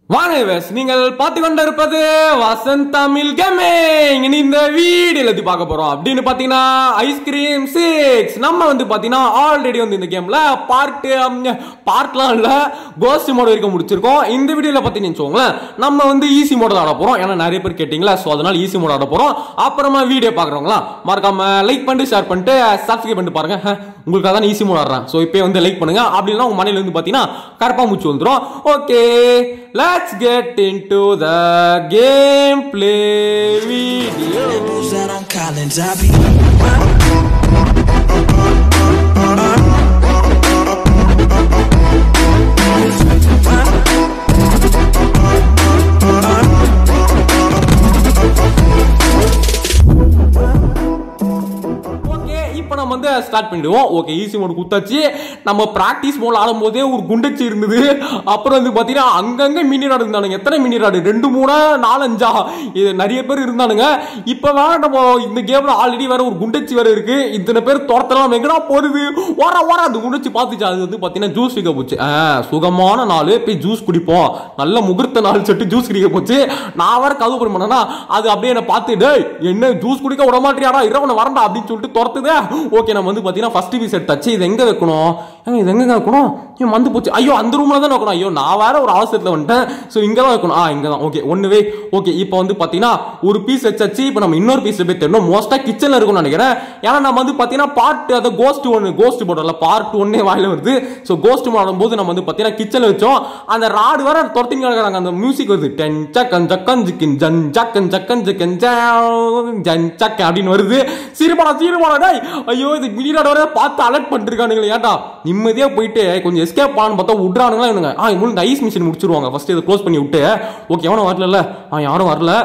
வாங்க விவஸ் நீங்கள் பார்த்து கொண்டிருப்பது வசந்த் தமிழ் கேமிங் இனி இந்த வீடியோல எது பார்க்க போறோம் அப்படின்னு பாத்தீங்கன்னா ஐஸ்கிரீம் சிக்ஸ் நம்ம வந்து பாத்தீங்கன்னா ஆல்ரெடி வந்து இந்த கேம்ல பார்ட் பார்ட்லாம் இல்ல கோஸ்ட் மோட் வரைக்கும் முடிச்சிருக்கோம் இந்த வீடியோல பாத்தீங்கன்னு வச்சுக்கோங்களேன் நம்ம வந்து ஈஸி மோட் ஆட போறோம் ஏன்னா நிறைய பேர் கேட்டீங்களா சோ அதனால ஈஸி மோட் ஆட போறோம் அப்புறமா வீடியோ பாக்குறவங்களா மறக்காம லைக் பண்ணிட்டு ஷேர் பண்ணிட்டு சப்ஸ்கிரைப் பண்ணிட்டு பாருங்க ஹ, உங்களுக்காக தான் ஈஸி மோட் ஆடுறேன் சோ இப்போ வந்து லைக் பண்ணுங்க அப்படின்னா உங்க மனையில இருந்து பாத்தீங்கன்னா கரப்பா மூச்சு வந்துரும் okay let's get into the game play video Labels out on Collins, I be. Okay இப்போ நம்ம வந்து ஸ்டார்ட் பண்ணிடுவோம் ஓகே ஈஸி மோட் குத்தாச்சு நம்ம பிராக்டிஸ் மோட் ஆடும்போதே ஒரு குண்டச்சி இருந்தது அப்புறம் வந்து பார்த்தீங்கன்னா அங்கங்க மினி ராடு இருந்தானுங்க எத்தனை மினி ராடு ரெண்டு மூணா நாலஞ்சா இது நிறைய பேர் இருந்தானுங்க இப்போ வேற நம்ம இந்த கேம்ல ஆல்ரெடி வேற ஒரு குண்டச்சி வேற இருக்கு இத்தனை பேர் துரத்தலாம் எங்கடா போறது ஓர ஓர அந்த குண்டச்சி பார்த்துச்சு அது வந்து பார்த்தீங்கன்னா ஜூஸ் விற்க போச்சு ஆ, சுகமான நாள் போய் ஜூஸ் குடிப்போம் நல்ல முகூர்த்த நாள் சொல்லிட்டு ஜூஸ் குடிக்க போச்சு நான் வேற கவு பண்ணேன்னா அது அப்படியே என்ன பார்த்து டேய் என்ன ஜூஸ் குடிக்க விட மாட்டியாடா இரவனை வரண்டா அப்படின்னு சொல்லிட்டு துரத்துதே ஓகே நம்ம வந்து பார்த்தீங்கன்னா ஃபர்ஸ்ட் பீஸ் எடுத்தாச்சு இது எங்க வைக்கணும் ஏங்க, இது எங்க வைக்கணும் ஐயோ மந்து போச்சு ஐயோ அந்த ரூம்ல தான் வைக்கணும் ஐயோ நான் வேற ஒரு அவசரத்தில் வந்துட்டேன் ஸோ இங்க தான் வைக்கணும் ஆ இங்க தான் ஓகே ஒன்றுவே ஓகே இப்போ வந்து பார்த்தீங்கன்னா ஒரு பீஸ் வச்சாச்சு இப்போ நம்ம இன்னொரு பீஸ் போய் தேடணும் மோஸ்ட்டாக கிச்சனில் இருக்கும்னு நினைக்கிறேன் ஏன்னா நம்ம வந்து பார்த்தீங்கன்னா பார்ட் அதை கோஸ்ட் ஒன்று கோஸ்ட் போடல பார்ட் ஒன்னே வாயில வருது ஸோ கோஸ்ட் போது நம்ம வந்து பார்த்தீங்கன்னா கிச்சனில் வச்சோம் அந்த ராடு வேற துரத்தி கிடக்குறாங்க அந்த மியூசிக் வருது டென் சக்கன் சக்கன் ஜிக்கின் ஜன் சக்கன் சக்கன் ஜிக்கன் ஜன் சக்க அப்படின்னு வருது சீருபாடா சீருபாடா டேய் ஐயோ இது மினிராட வர பார்த்து அலர்ட் பண்ணிருக்கானுங்களே ஏன்டா நிம்மதியா போயிட்டு கொஞ்சம் எஸ்கேப் ஆனு பார்த்தா விட்றானுங்களா இவனுங்க ஆ இவங்களுக்கு இந்த ஐஸ் மிஷின் முடிச்சிருவாங்க ஃபர்ஸ்ட் இதை க்ளோஸ் பண்ணி விட்டு ஓகே எவனும் வரல ஆ யாரும் வரல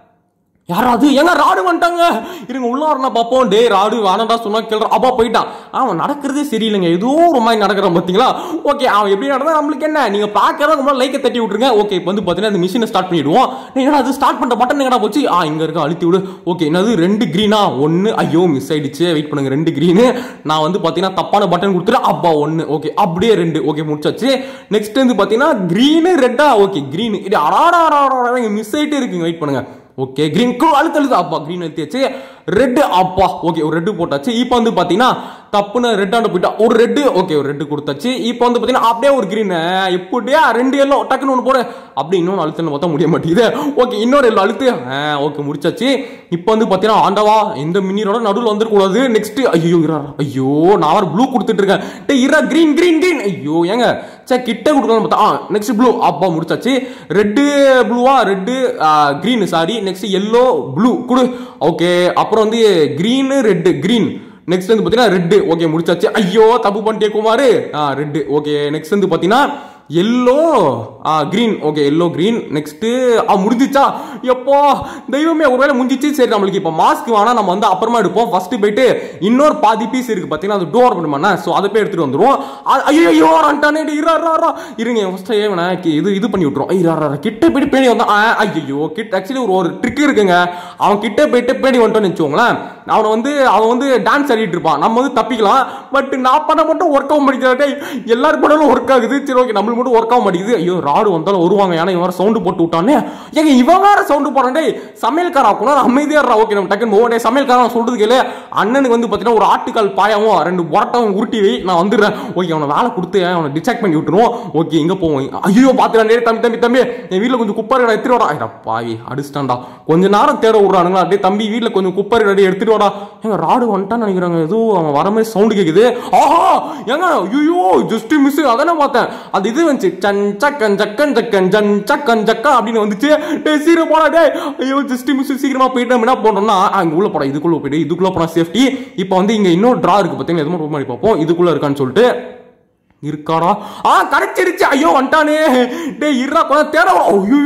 யாராவது எங்க ராடு வந்துட்டாங்க இருங்க உள்ள வரணும் பாப்போம் டே ராடு வேணாண்டா சொன்னா கேள்ற அப்பா போயிட்டான் அவன் நடக்கிறதே சரியில்லைங்க ஏதோ ஒரு மாதிரி நடக்கிறான் பாத்தீங்களா ஓகே அவன் எப்படி நடந்தா நம்மளுக்கு என்ன நீங்க பாக்கிறத ரொம்ப லைக்கை தட்டி விட்டுருங்க ஓகே இப்போ வந்து பாத்தீங்கன்னா இந்த மிஷினை ஸ்டார்ட் பண்ணிடுவோம் நீ என்னடா அது ஸ்டார்ட் பண்ற பட்டன் எங்கடா போச்சு ஆ இங்க இருக்க அழுத்தி விடு ஓகே என்னது ரெண்டு கிரீனா ஒன்னு ஐயோ மிஸ் ஆயிடுச்சு வெயிட் பண்ணுங்க ரெண்டு கிரீனு நான் வந்து பாத்தீங்கன்னா தப்பான பட்டன் கொடுத்துட்டு அப்பா ஒன்னு ஓகே அப்படியே ரெண்டு ஓகே முடிச்சாச்சு நெக்ஸ்ட் வந்து பாத்தீங்கன்னா கிரீனு ரெட்டா ஓகே கிரீன் இது அடாடா மிஸ் ஆயிட்டே இருக்குங்க வெயிட் பண்ணுங்க ஓகே கிரீன் அழுத்து அழுத்து அப்பா கிரீன் அழுத்தியாச்சு ரெட் அப்பா ஓகே ஒரு ரெட்டு போட்டாச்சு இப்போ வந்து பாத்தீங்கன்னா தப்புன்னு ரெட் ஆண்டு போயிட்டா ஒரு ரெட்டு ஓகே ஒரு ரெட்டு கொடுத்தாச்சு இப்போ வந்து பாத்தீங்கன்னா அப்படியே ஒரு கிரீன் எப்படியா ரெண்டு எல்லோ டக்குன்னு ஒன்று போடு அப்படி இன்னொன்று அழுத்துன்னு பார்த்தா முடிய மாட்டேங்குது ஓகே இன்னொரு எல்லோ அழுத்து ஓகே முடிச்சாச்சு இப்போ வந்து பாத்தீங்கன்னா ஆண்டவா இந்த மினிரோட நடுவில் வந்துடக்கூடாது நெக்ஸ்ட் ஐயோ இரா ஐயோ நான் ஒரு ப்ளூ கொடுத்துட்டு இருக்கேன் டேய் இரா கிரீன் கிரீன் கிரீன் ஐயோ ஏங்க சே கிட்ட கொடுக்கலாம்னு பார்த்தா ஆ நெக்ஸ்ட் ப்ளூ அப்பா முடிச்சாச்சு ரெட்டு ப்ளூவா red green sorry next yellow blue குடு ஓகே அப்புறம் வந்து கிரீனு ரெட்டு கிரீன் நெக்ஸ்ட் வந்து பார்த்தீங்கன்னா ரெட்டு ஓகே முடிச்சாச்சு ஐயோ தப்பு பண்ணிட்டே குமார் ஆ ரெட்டு ஓகே நெக்ஸ்ட் வந்து பார்த்தீங்கன்னா எல்லோ ஆ green okay yellow green next ஆ முடிஞ்சிச்சா எப்போ தெய்வமே ஒருவேளை முடிஞ்சிச்சு சரி நம்மளுக்கு இப்போ மாஸ்க் வேணா நம்ம வந்து அப்புறமா எடுப்போம் ஃபர்ஸ்ட் போயிட்டு இன்னொரு பாதி பீஸ் இருக்கு பார்த்தீங்கன்னா அது டோர் பண்ணுமா ஸோ அதை போய் எடுத்துட்டு வந்துருவோம் அ- ஐயோ ஐயோ ரண்டானே இரா இரா இருங்க ஃபர்ஸ்ட் ஏவனா இது இது பண்ணி விட்டுரும் இரா இரா கிட்ட போயிட்டு பேணி வந்தான் ஐயோ கிட்ட ஆக்சுவலி ஒரு ஒரு ட்ரிக் இருக்குங்க அவன் கிட்ட போயிட்டு பேணி வந்துட்டோம்னு வச்சுக்கோங்களேன் அவனை வந்து அவன் வந்து டான்ஸ் ஆடிட்டு இருப்பான் நம்ம வந்து தப்பிக்கலாம் பட் நான் பண்ண மட்டும் ஒர்க் ஆக மாட்டேங்கிறே எல்லாரும் பண்ணாலும் ஒர்க் ஆகுது சரி ஓகே நம்மளுக்கு மட்டும் ஒர்க் ஆக மாட்டேங்குது ஐயோ ராடு வந்தாலும் வருவாங்க ஏன்னா இவன் சவுண்டு போட்டு விட்டானே ஏங்க இவன் வேற சவுண்டு போறான் டேய் சமையல்காரா ஆக்கணும் அமைதியா இருடா ஓகே நம்ம டக்குன்னு போவோம் டேய் சமையல்காரன் சொல்றது கேளு அண்ணனுக்கு வந்து பார்த்தீங்கன்னா ஒரு ஆட்டுக்கால் பாயாவும் ரெண்டு புரட்டாவும் உருட்டி வை நான் வந்துடுறேன் ஓகே அவனை வேலை கொடுத்து அவனை டிசாக்ட் பண்ணி விட்டுருவோம் ஓகே எங்க போவோம் ஐயோ பாத்துறான் டேய் தம்பி தம்பி தம்பி என் வீட்டில் கொஞ்சம் குப்பை இருக்கா எடுத்துட்டு வாடா ஐயா பாவி அடிச்சிட்டான்டா கொஞ்ச நேரம் தேட விடுறானுங்களா அப்படியே தம்பி வீட்டில் கொஞ்சம் குப்பை இருக்கா எடுத்துட்டு வாடா எங்க ராடு வந்துட்டான்னு நினைக்கிறாங்க ஏதோ அவன் வர மாதிரி சவுண்டு கேக்குது ஆஹா ஏங்க ஐயோ ஜஸ்ட் மிஸ் அதானே பார்த்தேன் அது இது வந்துச்சு சன் சக்கன் சக்கன் சக்கன் ஜன் சக்கன் சக்கா அப்படின்னு வந்துச்சு டேய் சீக்கிரம் போடா டேய் ஐயோ ஜஸ்ட் மிஸ் சீக்கிரமா போயிட்டு நம்ம என்ன பண்றோம்னா ஆ, இங்க உள்ள போடா இதுக்குள்ள போயிட்டு இதுக்குள்ள போனா சேஃப்டி இப்போ வந்து இங்க இன்னொரு ட்ரா இருக்கு பார்த்தீங்கன்னா எதுவும் ரொம்ப பண்ணி பார்ப்போம் இதுக்குள்ள இருக்கான்னு சொல்லிட்டு இருக்காடா ஆ கிடைச்சிருச்சு ஐயோ வந்துட்டானே டேய் இருடா கொஞ்சம் தேட ஐயோ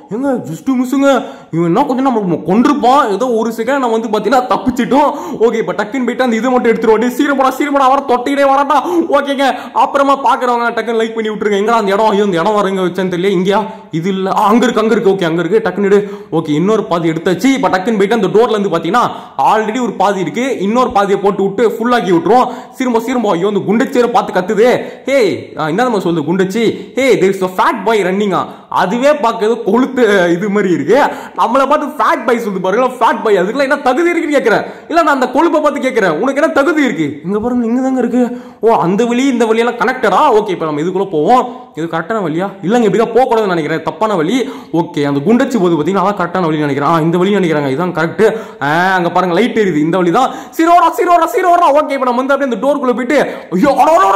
எங்க ஜஸ்ட் மிஸ்ஸுங்க இவன் என்ன கொஞ்சம் நம்ம கொண்டிருப்பான் ஏதோ ஒரு செகண்ட் நம்ம வந்து பார்த்தீங்கன்னா தப்பிச்சிட்டோம் ஓகே இப்போ டக்குன்னு போயிட்டு அந்த இது மட்டும் எடுத்துருவோம் டேய் சீரப்படா சீரப்படா வர தொட்டிலே வரட்டா ஓகேங்க அப்புறமா பார்க்குறவங்க டக்குன்னு லைக் பண்ணி விட்டுருங்க எங்க அந்த இடம் ஐயோ இந்த இடம் வரங்க வச்சேன்னு தெரியல இங்கேயா இது இல்லை அங்க இருக்கு அங்க இருக்கு ஓகே அங்க இருக்கு டக்குன்னு எடு ஓகே இன்னொரு பாதி எடுத்தாச்சு இப்போ டக்குன்னு போயிட்டு அந்த டோர்ல இருந்து பார்த்தீங்கன்னா ஆல்ரெடி ஒரு பாதி இருக்கு இன்னொரு பாதியை போட்டு விட்டு ஃபுல்லாக்கி விட்டுருவோம் சீரம்போ சீரம்போ ஐயோ இந்த குண்டச்சேரை பார்த்து கத்துது ஹே என்ன நம்ம சொல்லுது குண்டச்சி ஹே தேர் இஸ் ஃபேட் பாய் ரன்னிங்கா அதுவே பார்க்கறது கொழுத்து இது மாதிரி இருக்கு நம்மளை பார்த்து ஃபேட் பாய் சொல்லுது பாருங்க ஃபேட் பாய் அதுக்கெல்லாம் என்ன தகுதி இருக்குன்னு கேட்கிறேன் இல்ல நான் அந்த கொழுப்பை பார்த்து கேட்கிறேன் உனக்கு என்ன தகுதி இருக்கு இங்க பாருங்க இங்க தாங்க இருக்கு ஓ அந்த வழி இந்த வழியெல்லாம் கனெக்டடா ஓகே இப்போ நம்ம இதுக்குள்ள போவோம் இது கரெக்டான வழியா இல்லங்க இப்படிதான் போக கூடாதுன்னு நினைக்கிறேன் தப்பான வழி ஓகே அந்த குண்டச்சி போது பாத்தீங்கன்னா அதான் கரெக்டான வழி நினைக்கிறேன் ஆ, இந்த வழி நினைக்கிறாங்க இதான் கரெக்ட் அங்க பாருங்க லைட் எரியுது இந்த வழி தான் சீரோரா சீரோரா சீரோரா ஓகே இப்போ நம்ம வந்து அப்படியே அந்த டோருக்குள்ள போயிட்டு ஐயோ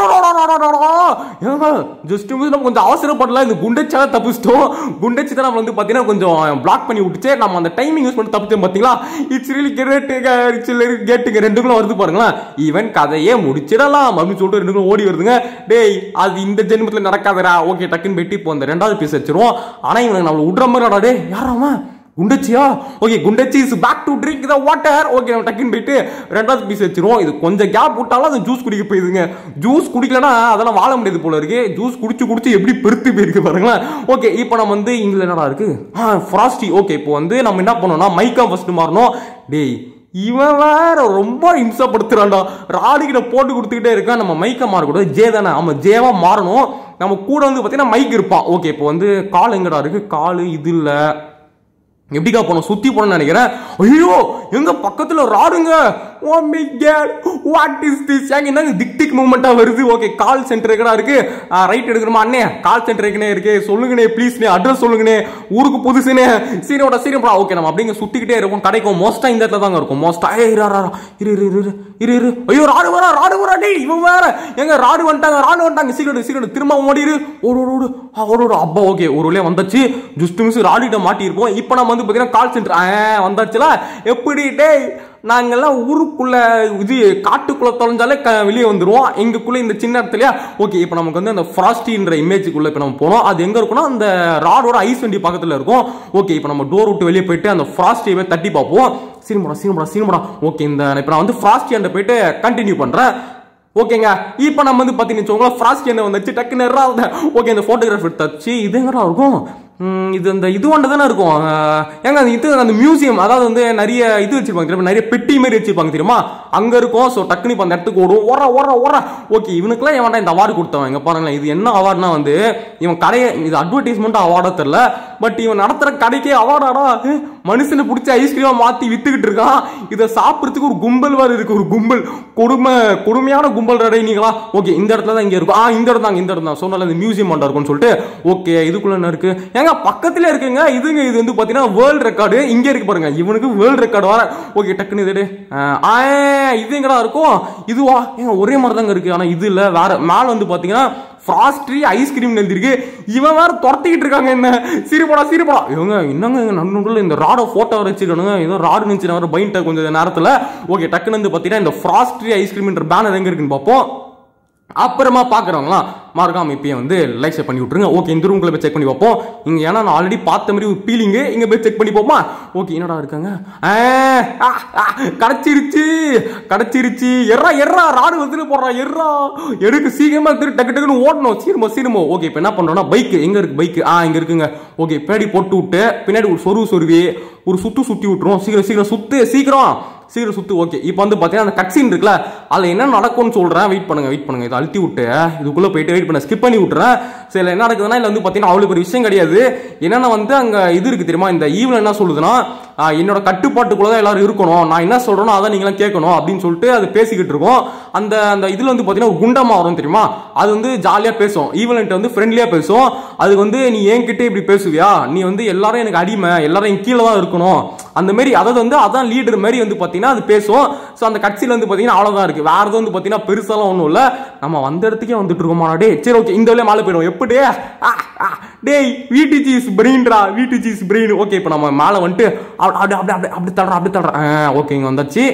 ஜஸ்ட் நம்ம கொஞ்சம் அவசரப்படல இந்த குண்டச்சால தப்பிச்சிட்டோம் குண்டச்சி தான் நம்ம வந்து பாத்தீங்கன்னா கொஞ்சம் பிளாக் பண்ணி விட்டுச்சு நம்ம அந்த டைமிங் யூஸ் பண்ணி தப்பிச்சோம் பாத்தீங்களா இட்ஸ் ரியலி கேட்டுங்க இட்ஸ் கேட்டுங்க ரெண்டுக்குள்ள வருது பாருங்களேன் ஈவன் கதையே முடிச்சிடலாம் அப்படின்னு சொல்லிட்டு ரெண்டுக்குள்ள ஓடி வருதுங்க டேய் அது இந்த ஜென்மத்துல நடக்காதடா ஓகே டக்குன்னு வெட்டி இப்போ அந்த ரெண்டாவது பீஸ் வச்சிருவோம் ஆனா இவனுக்கு நம்மள விடுற மாதிரி டே யாராமா குண்டச்சியா ஓகே குண்டச்சி is back to drink the water okay நம்ம டக்குன்னு போயிட்டு ரெண்டாவது பீஸ் வச்சிருவோம் இது கொஞ்சம் கேப் விட்டாலும் அது ஜூஸ் குடிக்க போயிருதுங்க ஜூஸ் குடிக்கலனா அதெல்லாம் வாழ முடியாது போல இருக்கு ஜூஸ் குடிச்சு குடிச்சு எப்படி பெருத்து போயிருக்கு பாருங்களேன் ஓகே இப்போ நம்ம வந்து இங்க என்னடா இருக்கு ஆ ஃப்ராஸ்டி ஓகே இப்போ வந்து நம்ம என்ன பண்ணோம்னா மைக்கா ஃபர்ஸ்ட் மாறணும் டேய் இவன் வேற ரொம்ப இம்சப்படுத்துறான்டா ராடிகிட்ட போட்டு கொடுத்துக்கிட்டே இருக்கான் நம்ம மைக்க மாறக்கூடாது ஜே தானே ஆமா ஜேவா மாறணும் நம்ம கூட வந்து பார்த்தீங்கன்னா மைக் இருப்பான் ஓகே இப்போ வந்து கால் எங்கடா இருக்கு கால் இது இல்லை எப்படிக்கா போனோம் சுத்தி போனோம்னு நினைக்கிறேன் ஐயோ எங்க பக்கத்துல ராடுங்க oh my god what is this ஏங்க என்னங்க திக் திக் மூமெண்டா வருது ஓகே கால் சென்டர் எங்கடா இருக்கு ரைட் எடுக்கணுமா அண்ணே கால் சென்டர் எங்கனே இருக்கு சொல்லுங்கண்ணே ப்ளீஸ்ண்ணே அட்ரஸ் சொல்லுங்கண்ணே ஊருக்கு புதுசுனே சீனோட சீனப்படா ஓகே நம்ம அப்படிங்க சுத்திக்கிட்டே இருக்கும் கிடைக்கும் மோஸ்டா இந்த இடத்துல தாங்க இருக்கும் மோஸ்டா ஏ இரு இரு, இரு இரு இரு இரு இரு ஐயோ ராடு வரா ராடு வரா டேய் இவன் வேற எங்க ராடு வந்துட்டாங்க ராடு வந்துட்டாங்க சீக்கிரம் சீக்கிரம் திரும்ப ஓடிரு ஒரு ஒரு ஒரு ஆ, ஒரு ஒரு அப்பா ஓகே ஒரு வழியா வந்தாச்சு ஜஸ்ட் மிஸ் ராடிட்ட மாட்டியிருப்போம் இப்போ நம்ம வந்து பார்த்தீங்கன்னா கால் சென்டர் வந்தாச்சுல எப்படி டேய் நாங்கெல்லாம் ஊருக்குள்ள இது காட்டுக்குள்ள தொலைஞ்சாலே க வெளியே வந்துருவோம் எங்களுக்குள்ள இந்த சின்ன இடத்துலயா ஓகே இப்போ நமக்கு வந்து அந்த ஃப்ராஸ்டின்ற இமேஜுக்குள்ள இப்போ நம்ம போனோம் அது எங்க இருக்குன்னா அந்த ராடோட ஐஸ் வண்டி பக்கத்துல இருக்கும் ஓகே இப்போ நம்ம டோர் விட்டு வெளியே போயிட்டு அந்த ஃப்ராஸ்டியை தட்டி பார்ப்போம் சீனமடா சீனமடா சீனமடா ஓகே இந்த இப்போ நான் வந்து ஃப்ராஸ்டி அந்த போயிட்டு கண்டினியூ பண்றேன் ஓகேங்க இப்போ நம்ம வந்து பார்த்தீங்கன்னு வச்சுக்கோங்களேன் ஃப்ராஸ்டி என்ன வந்துச்சு டக்குன்னு எறாவது ஓகே இந்த ஃபோட்டோகிராஃப் எடுத்தாச்சு இது எங்கடா இருக்கும் ம், இது அந்த இது ஒன்று தானே இருக்கும் அஹ், ஏங்க அந்த இது அந்த மியூசியம் அதாவது வந்து நிறைய இது வச்சிருப்பாங்க தெரியுமா நிறைய பெட்டி மாதிரி வச்சிருப்பாங்க தெரியுமா அங்க இருக்கும் ஸோ டக்குனு இப்போ அந்த இடத்துக்கு ஓடும் ஓர ஓர ஓர ஓகே இவனுக்குலாம் எவன்டா இந்த அவார்டு கொடுத்தவன் இங்க பாருங்களேன் இது என்ன அவார்ட்னா வந்து இவன் கடையை இது அட்வர்டைஸ்மெண்ட் அவார்டா தெரியல பட் இவன் நடத்துற கடைக்கே அவார்டாடா மனுஷனை பிடிச்ச ஐஸ்கிரீமா மாத்தி வித்துக்கிட்டு இருக்கான் இதை சாப்பிட்றதுக்கு ஒரு கும்பல் வேறு இருக்கு ஒரு கும்பல் கொடுமை கொடுமையான கும்பல் ரெடை நீங்களா ஓகே இந்த இடத்துல தான் இங்க இருக்கும் ஆ இந்த இடம் தாங்க இந்த இடம் தான் சொன்னால இந்த மியூசியம் மண்டா இருக்கும்னு சொல்லிட்டு ஓகே இதுக்குள்ள என்ன இருக்கு ஏங்க பக்கத்துல இருக்குங்க இதுங்க இது வந்து பாத்தீங்கன்னா வேர்ல்ட் ரெக்கார்டு இங்க இருக்கு பாருங்க இவனுக்கு வேர்ல்ட் ரெக்கார்டு வர ஓகே டக்குன்னு இது எடு. ஆ இது எங்கடா இருக்கும் இதுவா ஏங்க ஒரே மாதிரி தாங்க இருக்கு ஆனா இது இல்ல வேற மேல வந்து பாத்தீங்கன்னா ஃப்ராஸ்ட்ரி ஐஸ்கிரீம் எழுதிருக்கு இவன் வேற துரத்திக்கிட்டு இருக்காங்க என்ன சிரிப்படா சிரிப்படா இவங்க என்னங்க எங்க நண்பர்கள் இந்த ராட போட்டோ வச்சிருக்கானுங்க ஏதோ ராடு நினைச்சு வேற பைன்ட்ட கொஞ்சம் நேரத்துல ஓகே டக்குன்னு வந்து பாத்தீங்கன்னா இந்த ஃப்ராஸ்ட்ரி ஐஸ்கிரீம்ன்ற பேனர் எங்க இருக்குன்னு பார்ப்போம் அப்புறமா பார்க்குறவங்களாம் மறக்காம இப்பயே வந்து லைக் ஷேர் பண்ணி விட்ருங்க ஓகே இந்த ரூம்குள்ள போய் செக் பண்ணி பார்ப்போம் இங்க ஏன்னா நான் ஆல்ரெடி பார்த்த மாதிரி ஒரு பீலிங்கு இங்க போய் செக் பண்ணி பார்ப்போமா ஓகே என்னடா இருக்காங்க ஆ, ஆ, ஆ, கிடைச்சிருச்சு கிடைச்சிருச்சு எர்ரா எர்ரா ராடு வந்துட்டு போடுறா எர்ரா எடுக்கு சீக்கிரமா திரு டக்கு டக்குன்னு ஓடணும் சீரமோ சீரமோ ஓகே இப்போ என்ன பண்றோம்னா பைக் எங்க இருக்கு பைக் ஆ இங்க இருக்குங்க ஓகே பின்னாடி போட்டு விட்டு பின்னாடி ஒரு சொருவு சொருவி ஒரு சுத்து சுத்தி விட்டுரும் சீக்கிரம் சீக்கிரம் சுத்து சீக்கிரம் சீக்கிரம் சுத்து ஓகே இப்போ வந்து பார்த்தீங்கன்னா அந்த கட்சின் இருக்குல்ல அதில் என்ன நடக்கும்னு சொல்கிறேன் வெயிட் பண்ணுங்க வெயிட் பண்ணுங்க இதை அழுத்தி விட்டு இதுக்குள்ளே போயிட்டு வெயிட் பண்ண ஸ்கிப் பண்ணி விட்டுறேன் சரி என்ன நடக்குதுன்னா இதில் வந்து பார்த்தீங்கன்னா அவளுக்கு ஒரு விஷயம் கிடையாது என்னன்னா வந்து அங்கே இது இருக்கு தெரியுமா இந்த ஈவில் என்ன சொல்லுதுன்னா ஆ, என்னோட கட்டுப்பாட்டுக்குள்ள தான் எல்லாரும் இருக்கணும் நான் என்ன சொல்றேனோ அதை நீங்களாம் கேட்கணும் அப்படின்னு சொல்லிட்டு அது பேசிக்கிட்டு இருக்கோம் அந்த அந்த இதுல வந்து பார்த்தீங்கன்னா ஒரு குண்டமா வரும் தெரியுமா அது வந்து ஜாலியாக பேசும் ஈவலன்ட் வந்து ஃப்ரெண்ட்லியாக பேசும் அது வந்து நீ என்கிட்ட இப்படி பேசுவியா நீ வந்து எல்லாரும் எனக்கு அடிமை எல்லாரும் என் கீழே தான் இருக்கணும் அந்த மாதிரி அதாவது வந்து அதான் லீடர் மாதிரி வந்து பார்த்தீங்கன்னா அது பேசும் ஸோ அந்த கட்சியில் வந்து பார்த்தீங்கன்னா அவ்வளோதான் இருக்கு வேற எதுவும் வந்து பார்த்தீங்கன்னா பெருசாலாம் ஒன்றும் இல்லை நம்ம வந்த இடத்துக்கே வந்துட்டு இருக்கோமா டே சரி ஓகே இந்த வழியா மேலே போயிடும் எப்படி ஆ, ஆ, டேய் வீட்டு சீஸ் பிரெயின்டா வீட்டு சீஸ் பிரெயின் ஓகே இப்போ நம்ம மேலே வந்துட்டு அப்படி அப்படி அப்படி அப்படி அப்படி தள்ளுறோம் அப்படி தள்ளுறோம் ஓகே இங்கே வந்தாச்சு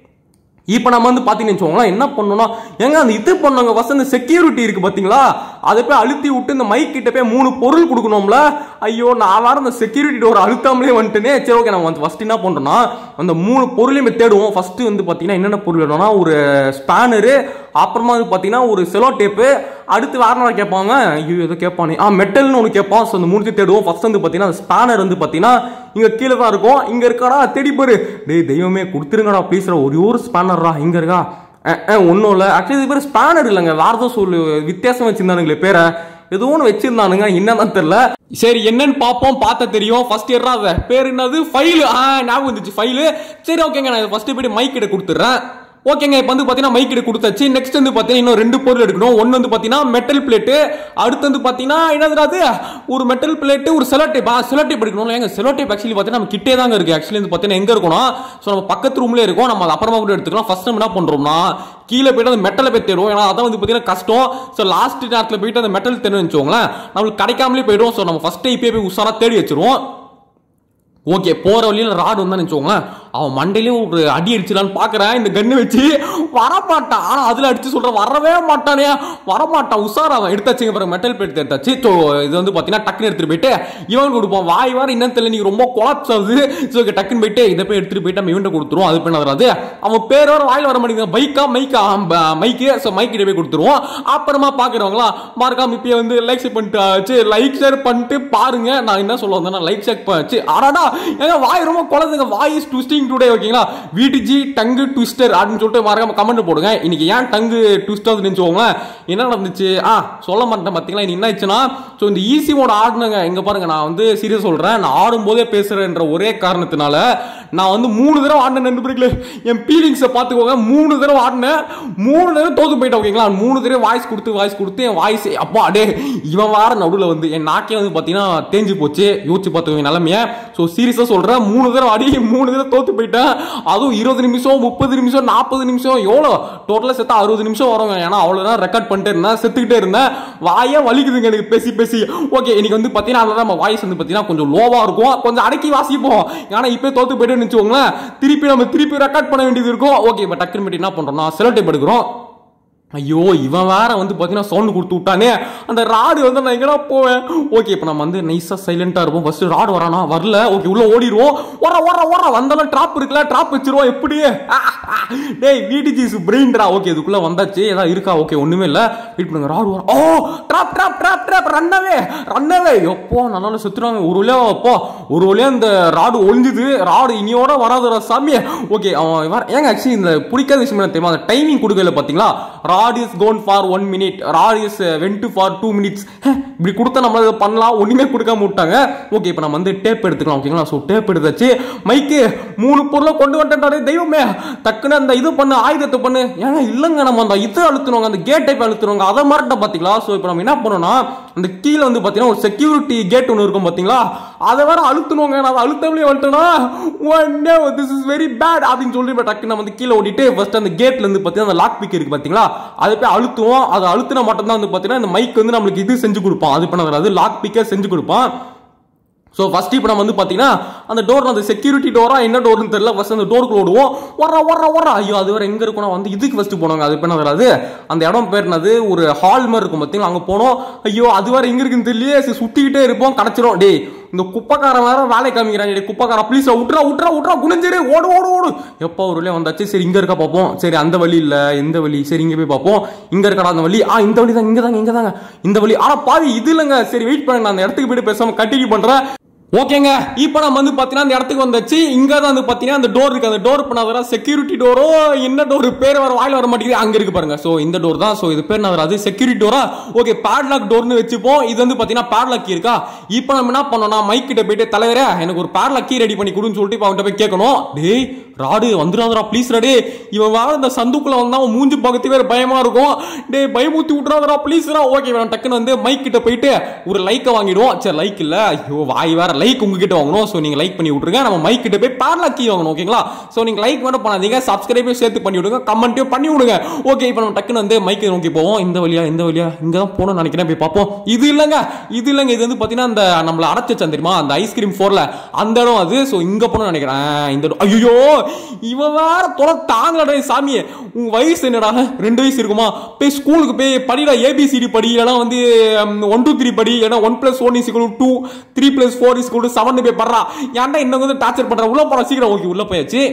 இப்போ நம்ம வந்து பார்த்தீங்கன்னு வச்சுக்கோங்களேன் என்ன பண்ணணும்னா ஏங்க அந்த இது பண்ணவங்க ஃபர்ஸ்ட் அந்த செக்யூரிட்டி இருக்கு பார்த்தீங்களா அதை போய் அழுத்தி விட்டு இந்த மைக் கிட்ட போய் மூணு பொருள் கொடுக்கணும்ல ஐயோ நான் வேற அந்த செக்யூரிட்டி டோர் அழுத்தாமலே வந்துட்டேனே சரி ஓகே நம்ம வந்து ஃபர்ஸ்ட் என்ன பண்றோம்னா அந்த மூணு பொருளையுமே தேடுவோம் ஃபர்ஸ்ட் வந்து பாத்தீங்கன்னா என்னென்ன பொருள் வேணும்னா ஒரு ஸ்பேனரு அப்புறமா வந்து பாத்தீங்கன்னா ஒரு செலோ டேப்பு அடுத்து வேற என்ன கேட்பாங்க ஐயோ ஏதோ கேட்பானே ஆ மெட்டல்னு ஒன்று கேட்பான் ஸோ அந்த மூணு தேடுவோம் ஃபர்ஸ்ட் வந்து பாத்தீங்கன்னா அந்த ஸ்பேனர் வந்து பாத்தீங்கன்னா இங்க கீழே தான் இருக்கும் இங்க இருக்காடா தேடி பாரு டேய் தெய்வமே கொடுத்துருங்கடா ப்ளீஸ் ஒரே ஒரு ஸ்பேனர்ரா இங்க இருக்கா ஒன்றும் இல்லை ஆக்சுவலி இது பேர் ஸ்பேனர் இல்லைங்க வேற ஏதோ சொல்லு வித்தியாசம் வச்சிருந்தானுங்களே பேரை ஏதோ ஒன்று வச்சிருந்தானுங்க என்னதான் தெரியல சரி என்னன்னு பார்ப்போம் பார்த்த தெரியும் ஃபர்ஸ்ட் இயர்ரா அது பேர் என்னது ஃபைல் ஆ ஞாபகம் வந்துச்சு ஃபைலு சரி ஓகேங்க நான் ஃபர்ஸ்ட் போயிட்டு மைக் கிட்ட கொடுத்துட்றேன் ஓகேங்க இப்போ வந்து பார்த்தீங்கன்னா மைக் கிட்ட கொடுத்தாச்சு நெக்ஸ்ட் வந்து பார்த்தீங்கன்னா இன்னும் ரெண்டு பொருள் எடுக்கணும் ஒன்று வந்து பார்த்தீங்கன்னா மெட்டல் பிளேட்டு அடுத்து வந்து பார்த்தீங்கன்னா என்னதுடா அது ஒரு மெட்டல் பிளேட்டு ஒரு செலோ டேப் ஆ செலோ டேப் எடுக்கணும் ஏங்க செலோ டேப் ஆக்சுவலி பார்த்தீங்கன்னா நம்ம கிட்டே தாங்க இருக்கு ஆக்சுவலி வந்து பார்த்தீங்கன்னா எங்கே இருக்கணும் ஸோ நம்ம பக்கத்து ரூம்ல இருக்கும் நம்ம அதை அப்புறமா கூட எடுத்துக்கலாம் ஃபர்ஸ்ட் நம்ம என்ன பண்ணுறோம்னா கீழே போயிட்டு அந்த மெட்டலை போய் தேடுவோம் ஏன்னா அதான் வந்து பார்த்தீங்கன்னா கஷ்டம் ஸோ லாஸ்ட் நேரத்தில் போயிட்டு அந்த மெட்டல் தேடுன்னு வச்சுக்கோங்களேன் நம்மளுக்கு கிடைக்காமலே போயிடும் ஸோ நம்ம ஃபர்ஸ்ட் இப்பயே போய் உஷாரா தேடி வச்சிருவோம் ஓகே போற வழியில ராடு வந்தா நினைச்சோங்களேன் அவன் மண்டையிலயும் ஒரு அடி அடிச்சிடலான்னு பாக்குறேன் இந்த கண்ணு வச்சு வரமாட்டான் ஆனா அதுல அடிச்சு சொல்ற வரவே மாட்டானே வரமாட்டான் உஷார் அவன் எடுத்தாச்சுங்க பிறகு மெட்டல் பிளேட் எடுத்தாச்சு ஸோ இது வந்து பாத்தீங்கன்னா டக்குன்னு எடுத்துட்டு போயிட்டு இவன் கொடுப்போம் வாய் வார என்னன்னு தெரியல நீங்க ரொம்ப கொலாப்ஸ் ஆகுது ஸோ டக்குன்னு போயிட்டு இதை போய் எடுத்துட்டு போயிட்டு நம்ம இவன்ட்ட கொடுத்துருவோம் அது பண்ண வராது அவன் பேர் வர வாயில வர மாட்டேங்குது பைக்கா மைக்கா மைக்கு ஸோ மைக் கிட்ட போய் கொடுத்துருவோம் அப்புறமா பாக்குறவங்களா மறக்காம இப்பயே வந்து லைக் ஷேர் பண்ணிட்டு லைக் ஷேர் பண்ணிட்டு பாருங்க நான் என்ன சொல்ல வந்தேன்னா லைக் ஷேர் பண்ணிச்சு ஆடாடா ஏங்க வாய் ரொம்ப குழந்தைங்க வாய் இஸ் ட்விஸ்டிங் டுடே ஓகேங்களா விடிஜி டங்கு ட்விஸ்டர் அப்படின்னு சொல்லிட்டு மறக்காம கமெண்ட் போடுங்க இன்னைக்கு ஏன் டங்கு ட்விஸ்ட் ஆகுதுன்னு வச்சுக்கோங்களேன் என்ன நடந்துச்சு ஆ சொல்ல மாட்டேன் பார்த்தீங்களா இன்னைக்கு என்ன ஆச்சுன்னா ஸோ இந்த ஈஸி மோட் ஆடினுங்க இங்க பாருங்க நான் வந்து சீரியஸ் சொல்றேன் நான் ஆடும்போதே பேசுறேன்ற ஒரே காரணத்தினால நான் வந்து மூணு தடவை ஆடினேன் நண்பர்களே என் ஃபீலிங்ஸை பார்த்துக்கோங்க மூணு தடவை ஆடினேன் மூணு தடவை தோத்து போயிட்டேன் ஓகேங்களா மூணு தடவை வாய்ஸ் கொடுத்து வாய்ஸ் கொடுத்து என் வாய்ஸ் அப்பா அடே இவன் வார நடுவில் வந்து என் நாக்கே வந்து பார்த்தீங்கன்னா தேஞ்சு போச்சு யோசிச்சு பார்த்துக்கோங்க நிலமைய ஸோ சீரியஸாக சொல்கிறேன் மூணு தடவை அடி மூணு தடவை தோத்து போயிட்டேன் அதுவும் இருபது நிமிஷம் முப்பது நிமிஷம் நாற்பது நிமிஷம் எவ்வளோ டோட்டலாக செத்தா அறுபது நிமிஷம் வருங்க ஏன்னா அவ்வளோதான் ரெக்கார்ட் பண்ணிட்டே இருந்தேன் செத்துக்கிட்டே இருந்தேன் வாயே வலிக்குதுங்க எனக்கு பேசி பேசி ஓகே இன்னைக்கு வந்து பார்த்தீங்கன்னா அதனால நம்ம வாய்ஸ் வந்து பார்த்தீங்கன்னா கொஞ்சம் லோவாக இருக்கும் கொஞ்சம் அடக்கி வாசிப்போம் ஏன்னா இப்போ தோத்து போயிட்டு வச்சுக்கோங்களேன் திருப்பி நம்ம திருப்பி ரெக்கார்ட் பண்ண வேண்டியது இருக்கும் ஓகே இப்போ டக்குனு போயிட்டு என்ன பண்ணுறோம்னா செலோ டேப் எடுக்கிறோம் ஐயோ இவன் வேற வந்து பார்த்தீங்கன்னா சவுண்ட் கொடுத்து விட்டானே அந்த ராடு வந்து நான் எங்கடா போவேன் ஓகே இப்போ நம்ம வந்து நைஸாக சைலண்டாக இருப்போம் ஃபர்ஸ்ட் ராடு வரானா வரல ஓகே உள்ள ஓடிடுவோம் ஓர ஓர ஓர வந்தாலும் ட்ராப் இருக்குல்ல ட்ராப் வச்சிருவோம் எப்படி ஆ, ஆ. டேய் விடிஜிஸ் பிரெயின்டா ஓகே இதுக்குள்ள வந்தாச்சு ஏதாவது இருக்கா ஓகே ஒண்ணுமே இல்ல வெயிட் பண்ணுங்க ராடு வர oh drop drop drop drop runaway runaway எப்போ நல்லா சுத்துறாங்க ஒரு வழியா அப்போ ஒரு வழியா இந்த ராடு ஒளிஞ்சுது ராடு இனியோட வராதுடா சாமி ஓகே அவன் வர ஏங்க ஆக்சுவலி இந்த பிடிக்காத விஷயம் என்ன தெரியுமா அந்த டைமிங் கொடுக்கல பாத்தீங்களா rod is gone for one minute rod is went for two minutes இப்படி கொடுத்தா நம்ம இதை பண்ணலாம் ஒண்ணுமே கொடுக்காம விட்டாங்க ஓகே இப்போ நம்ம வந்து டேப் எடுத்துக்கலாம் ஓகேங்களா ஸோ டேப் எடுத்தாச்சு மைக்கு மூணு பொருளை கொண்டு வந்துட்டாடே தெய்வமே டக்குன்னு அந்த இது பண்ணு ஆயுதத்தை பண்ணு ஏங்க இல்லைங்க நம்ம அந்த இது அழுத்துனவங்க அந்த கேட் டைப் அழுத்துனவங்க அதை மறட்ட பாத்தீங்களா ஸோ இப்போ நம்ம என்ன பண்ணோம்னா அந்த கீழே வந்து பாத்தீங்கன்னா ஒரு செக்யூரிட்டி கேட் ஒன்று இருக்கும் பாத்தீங்களா அதை வேற அழுத்தணுங்க நான் அதை அழுத்தவளே வந்துட்டேன்னா ஒன்னே திஸ் இஸ் வெரி பேட் அப்படின்னு சொல்லி இப்ப டக்குன்னு நம்ம வந்து கீழே ஓடிட்டு ஃபர்ஸ்ட் அந்த கேட்ல இருந்து பாத்தீங்கன்னா அந்த லாக் பிக் இருக்கு பாத்தீங்களா அதை போய் அழுத்துவோம் அதை அழுத்தினா மட்டும் தான் வந்து பாத்தீங்கன்னா இந்த மைக் வந்து நம்மளுக்கு இது செஞ்சு கொடுப்பான் அது பண்ண வராது லாக் பிக்கே செஞ்சு கொடுப்பான் ஸோ ஃபர்ஸ்ட் இப்போ நம்ம வந்து பார்த்தீங்கன்னா அந்த டோர் அந்த செக்யூரிட்டி டோரா என்ன டோர்னு தெரியல ஃபர்ஸ்ட் அந்த டோருக்கு ஓடுவோம் வர வர வர ஐயோ அது வேற எங்க இருக்கணும் வந்து இதுக்கு ஃபர்ஸ்ட் போனோங்க அது பண்ண வராது அந்த இடம் பேர் என்னது ஒரு ஹால் மாதிரி இருக்கும் பார்த்தீங்களா அங்கே போனோம் ஐயோ அது வேற எங்க இருக்குன்னு தெரியல சரி சுத்திக்கிட்டே இருப்போம் கிடச்சிரும் டேய் இந்த குப்பக்காரன் வேற வேலை காமிக்கிறாங்க டேய் குப்பக்காரன் ப்ளீஸ் விட்றா விட்றா விட்றா குனிஞ்சிரு ஓடு ஓடு ஓடு எப்போ ஒரு வழியா வந்தாச்சு சரி இங்க இருக்க பார்ப்போம் சரி அந்த வழி இல்ல இந்த வழி சரி இங்க போய் பார்ப்போம் இங்க இருக்கடா அந்த வழி ஆ இந்த வழி தான் இங்க தாங்க இங்க தாங்க இந்த வழி ஆனா பாவி இது இல்லைங்க சரி வெயிட் பண்ணுங்க நான் அந்த இடத்துக்கு போயிட்டு பேசாம கண்டினியூ பண்றேன் ஓகேங்க இப்போ நம்ம வந்து பாத்தீங்கன்னா அந்த இடத்துக்கு வந்தாச்சு இங்க தான் வந்து பாத்தீங்கன்னா அந்த டோர் இருக்கு அந்த டோர் பண்ண செக்யூரிட்டி டோரோ என்ன டோர் பேர் வர வாயில வர மாட்டேங்குது அங்க இருக்கு பாருங்க சோ இந்த டோர் தான் சோ இது பேர் என்ன வராது செக்யூரிட்டி டோரா ஓகே பேட்லாக் டோர்னு வச்சுப்போம் இது வந்து பாத்தீங்கன்னா பேட்லாக் கீ இருக்கா இப்போ நம்ம என்ன பண்ணோம்னா மைக் கிட்ட போயிட்டு தலைவரே எனக்கு ஒரு பேட்லாக் கீ ரெடி பண்ணி கொடுன்னு சொல்லிட்டு இப்போ அவன்கிட்ட போய் கேட்கணும் டேய் ராடு வந்துடாதடா ப்ளீஸ் டே இவன் வேற இந்த சந்துக்குள்ள வந்தா அவன் மூஞ்சி பக்கத்து வேற பயமா இருக்கும் டேய் பயமுத்தி விட்றாதடா ப்ளீஸ்ரா ஓகே நான் டக்குன்னு வந்து மைக் கிட்ட போயிட்டு ஒரு லைக்கை வாங்கிடுவோம் சரி லைக் இல்ல ஐயோ வாய் வேற லைக் உங்ககிட்ட வாங்கணும் ஸோ நீங்க லைக் பண்ணி விட்டுருங்க நம்ம மைக் கிட்ட போய் பேரலாக் கீ வாங்கணும் ஓகேங்களா ஸோ நீங்க லைக் மட்டும் பண்ணாதீங்க சப்ஸ்கிரைபே சேர்த்து பண்ணி விடுங்க கமெண்ட்டையும் பண்ணி விடுங்க ஓகே இப்போ நம்ம டக்குன்னு வந்து மைக்கை நோக்கி போவோம் இந்த வழியா இந்த வழியா இங்க தான் போகணும்னு நினைக்கிறேன் போய் பார்ப்போம் இது இல்லைங்க இது இல்லைங்க இது வந்து பார்த்தீங்கன்னா அந்த நம்மள அடைச்சு வச்சான் தெரியுமா அந்த ஐஸ்கிரீம் ஃபோர்ல அந்த இடம் அது ஸோ இங்க போகணும்னு நினைக்கிறேன் ஆ, இந்த இடம் ஐயோ இவன் வேற தொலை தாங்கடா சாமியே உன் வயசு என்னடா ரெண்டு வயசு இருக்குமா போய் ஸ்கூலுக்கு போய் படிடா ஏபிசிடி படி இல்லைனா வந்து ஒன் டூ த்ரீ படி இல்லைனா one plus one is two three plus four is seven போய் படுறா ஏன்டா இன்னும் வந்து டார்ச்சர் பண்ற உள்ள போற சீக்கிரம் ஓகே உள்ள போயாச்சு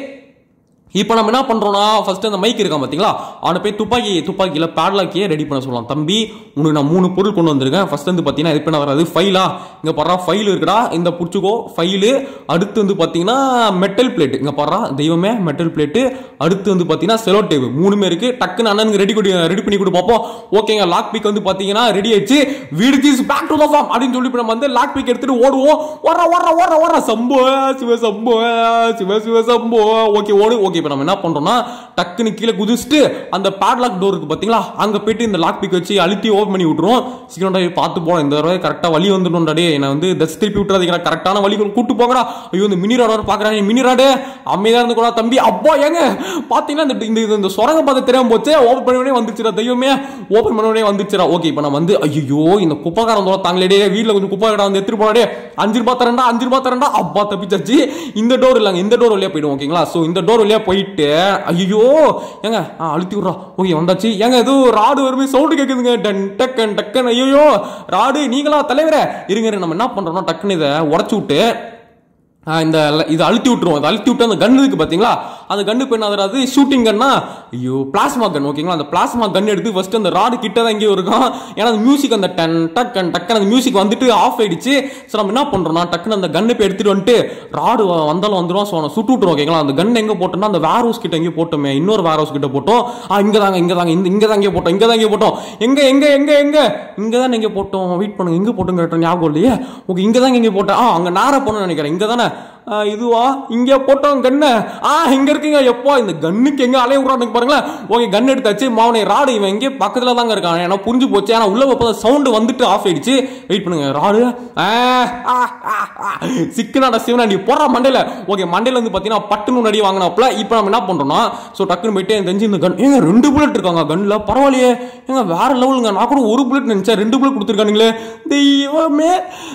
இப்போ நம்ம என்ன பண்றோம்னா ஃபர்ஸ்ட் அந்த மைக் இருக்கான் பாத்தீங்களா அவனை போய் துப்பாக்கி துப்பாக்கியில பேட்லாக்கியே ரெடி பண்ண சொல்லலாம் தம்பி உனக்கு நான் மூணு பொருள் கொண்டு வந்திருக்கேன் ஃபர்ஸ்ட் வந்து பாத்தீங்கன்னா இது பண்ண வராது ஃபைலா இங்க பாடுறா ஃபைல் இருக்குடா இந்த புடிச்சுக்கோ ஃபைலு அடுத்து வந்து பாத்தீங்கன்னா மெட்டல் பிளேட் இங்க பாடுறா தெய்வமே மெட்டல் பிளேட்டு அடுத்து வந்து பாத்தீங்கன்னா செலோ டேப் மூணுமே இருக்கு டக்குன்னு அண்ணனுக்கு ரெடி கொடு ரெடி பண்ணி கொடு பார்ப்போம் ஓகேங்க லாக் பிக் வந்து பாத்தீங்கன்னா ரெடி ஆயிடுச்சு வீடு these back to the farm அப்படின்னு சொல்லி இப்ப நம்ம வந்து லாக் பிக் எடுத்துட்டு ஓடுவோம் ஓடுற ஓடுற ஓடுற ஓடுற சம்போ சிவ சம்போ சிவ சிவ சம்போ ஓகே ஓடு ஓகே இப்போ நம்ம என்ன பண்றோம்னா டக்குன்னு கீழே குதிச்சுட்டு அந்த பேட்லாக் டோர் இருக்கு பாத்தீங்களா அங்க போயிட்டு இந்த லாக் பிக் வச்சு அழுத்தி ஓபன் பண்ணி விட்டுருவோம் சீக்கிரம் டேய் பார்த்து போனோம் இந்த தடவை கரெக்டா வழி வந்துடணும்டா டே என்ன வந்து தஸ் திருப்பி விட்டுறாதீங்க கரெக்டான வழி கூட்டு போங்கடா ஐயோ இந்த மினி ராட் பாக்குறாங்க மினி ராடு அமைதியா இருந்து கூட தம்பி அப்பா ஏங்க பாத்தீங்கன்னா இந்த இந்த இந்த- இந்த சுரங்க பார்த்து தெரியாம போச்சே ஓபன் பண்ண உடனே வந்துச்சுடா தெய்வமே ஓபன் பண்ண உடனே வந்துச்சுடா ஓகே இப்போ நான் வந்து ஐயோ இந்த குப்பைக்காரன் தோட தாங்களே வீட்ல கொஞ்சம் குப்பை கடை வந்து எடுத்துட்டு போனாடே அஞ்சு ரூபாய் தரேன்டா அஞ்சு ரூபாய் தரேன்டா அப்பா தப்பிச்சாச்சு இந்த டோர் இல்லைங்க இந்த டோர் வழியா போயிடும் ஓகேங்களா சோ இந்த டோர் வழியா போயிட்டு ஐயோ ஏங்க ஆ, அழுத்தி விட்றா ஓகே வந்தாச்சு ஏங்க ஏதோ ராடு வருமே சவுண்டு கேக்குதுங்க டன் டக்கன் டக்கன் ஐயோ ராடு நீங்களா தலைவரே இருங்க இருங்க, நம்ம என்ன பண்றோம்னா டக்குன்னு இதை உடச்சு விட்டு ஆ, இந்த ல- இதை அழுத்தி விட்டுருவோம் இதை அழுத்தி விட்டு அந்த கன் இருக்கு பாத்தீங்களா அந்த கன்னு இப்போ என்ன ஆகுது ஷூட்டிங் கன்னா ஐயோ பிளாஸ்மா கன் ஓகேங்களா அந்த பிளாஸ்மா கன் எடுத்து ஃபர்ஸ்ட் அந்த ராடு கிட்ட தான் எங்கேயோ இருக்கும் ஏன்னா அந்த மியூசிக் அந்த டன் டக்கன் டக்கன் அந்த மியூசிக் வந்துட்டு ஆஃப் ஆயிடுச்சு ஸோ நம்ம என்ன பண்றோம்னா டக்குன்னு அந்த கன்னு போய் எடுத்துட்டு வந்துட்டு ராடு வந்தாலும் வந்துடும் ஸோ அவனை சுட்டு விட்டுரும் ஓகேங்களா அந்த கன் எங்க போட்டோம்னா அந்த வேர் ஹவுஸ் கிட்ட எங்கேயோ போட்டோமே இன்னொரு வேர் ஹவுஸ் கிட்ட போட்டோம் ஆ இங்க தாங்க இங்க தாங்க இந்த இங்க தான் இங்கே போட்டோம் இங்க தான் இங்கே போட்டோம் எங்க எங்க எங்க எங்க இங்க தான் இங்க போட்டோம் வெயிட் பண்ணுங்க எங்க போட்டோம் கேட்டோம் ஞாபகம் இல்லையே ஓகே இங்க தான் இங்க போட்டோம் ஆ அங்க நேரா போனோம்னு நினைக்கிறேன் இங்க தானே ஆ, இதுவா இங்க போட்டோம் கண்ணு ஆ இங்க இருக்குங்க எப்போ இந்த கண்ணுக்கு எங்க அலைய விடுறானுங்க பாருங்களேன் ஓகே கன் எடுத்தாச்சு மாவனை ராடு இவன் எங்கே பக்கத்துல தாங்க இருக்கான் ஏன்னா புரிஞ்சு போச்சு ஆனா உள்ள வைப்ப சவுண்ட் வந்துட்டு ஆஃப் ஆயிடுச்சு வெயிட் பண்ணுங்க ராடு ஆ, ஆ, ஆ, ஆ. சிக்கனாட சிவனாண்டி போடுற மண்டையில ஓகே மண்டையில வந்து பாத்தீங்கன்னா பட்டுன்னு நடி வாங்கினாப்ல இப்போ நம்ம என்ன பண்றோம்னா சோ டக்குன்னு போயிட்டு எனக்கு தெரிஞ்சு இந்த கன் ஏங்க ரெண்டு புல்லட் இருக்காங்க கன்ல பரவாயில்லையே ஏங்க வேற லெவலுங்க நான் கூட ஒரு புல்லட் நினைச்சேன் ரெண்டு புல்லட் கொடுத்துருக்கானுங்களே தெய்வமே